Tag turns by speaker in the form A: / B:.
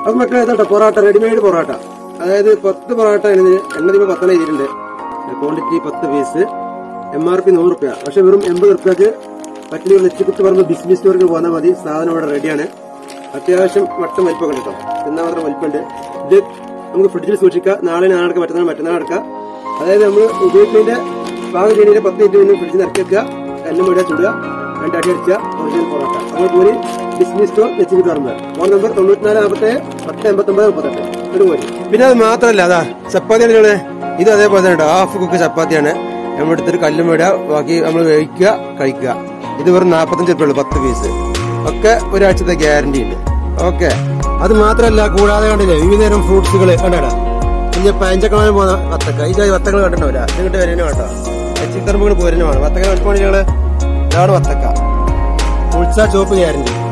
A: അപ്പൊ മക്കളെ ഇതാട്ടോ പൊറോട്ട റെഡിമെയ്ഡ് പൊറോട്ട അതായത് പത്ത് പൊറോട്ട ഇതിന് എണ്ണ തീമ പത്തെണ്ണം ചെയ്തിട്ടുണ്ട് ക്വാണ്ടിറ്റി പത്ത് പീസ് എം ആർ പി നൂറ് റുപ്യ പക്ഷെ വെറും എൺപത് റുപ്യക്ക് പറ്റിയ നെച്ചിക്കുത്ത് പറമ്പ് ബിസിനസ് സ്റ്റോറിൽ പോന്നാൽ മതി സാധനം ഇവിടെ റെഡിയാണ് അത്യാവശ്യം വട്ടം വലിപ്പമൊക്കെ ഉണ്ട് കേട്ടോ എന്നാൽ മാത്രം വലിപ്പമുണ്ട് ഇത് നമുക്ക് ഫ്രിഡ്ജിൽ സൂക്ഷിക്കാം നാളെ നാളെ എടുക്കാം മറ്റന്നാൾ മറ്റന്നാൾ എടുക്കാം അതായത് നമ്മൾ ഉപയോഗിക്കുന്നതിന്റെ പാകം ചെയ്യുന്നതിന്റെ പത്ത് മിനിറ്റ് മുന്നേ ഫ്രിഡ്ജിൽ നിറക്കി വെക്കുക എല്ലാം ഇവിടെ ചുടുക രണ്ട് അടി അടിച്ച ഒറിജിനൽ പൊറോട്ട നമ്മൾ പോരി ബിസിനസ് സ്റ്റോർ വെച്ചിട്ട് പറമ്പ് ഫോൺ നമ്പർ തൊണ്ണൂറ്റിനാല് നാൽപ്പത്തേഴ് പത്ത് എൺപത്തൊമ്പത് മുപ്പത്തെട്ട് ഒരു പോരി പിന്നെ അത് മാത്രമല്ല അതാ ചപ്പാത്തിയാണ് ഇത് അതേപോലെ തന്നെ കേട്ടോ ഹാഫ് കുക്ക് ചപ്പാത്തിയാണ് നമ്മൾ എടുത്തിട്ട് കല്ലും വിടുക ബാക്കി നമ്മൾ വേവിക്കുക കഴിക്കുക ഇത് വെറും നാൽപ്പത്തഞ്ച് റുപ്യ ഉള്ളൂ പത്ത് പീസ് ഒക്കെ ഒരാഴ്ചത്തെ ഗ്യാരണ്ടി ഉണ്ട് ഓക്കെ അത് മാത്രമല്ല കൂടാതെ കണ്ടില്ലേ വിവിധതരം ഫ്രൂട്ട്സുകൾ കണ്ടാ പിന്നെ പഞ്ചക്കമാനം പോകുന്ന വത്തക്ക ഈ ജാതി വത്തക്കൾ കണ്ടിട്ടുണ്ടാവില്ല ഇതിങ്ങോട്ട് വരുന്നേ വേട്ടോ ചിത്തറമ്പുകൾ പോരുന്നതാണ് വത്തക്ക കണ്ടുപോകണെങ്കിൽ ഞങ്ങള് ഇതാണ് വത്തക്ക ഉൾസ ചോപ്പ് ഗ്യാരണ്ടി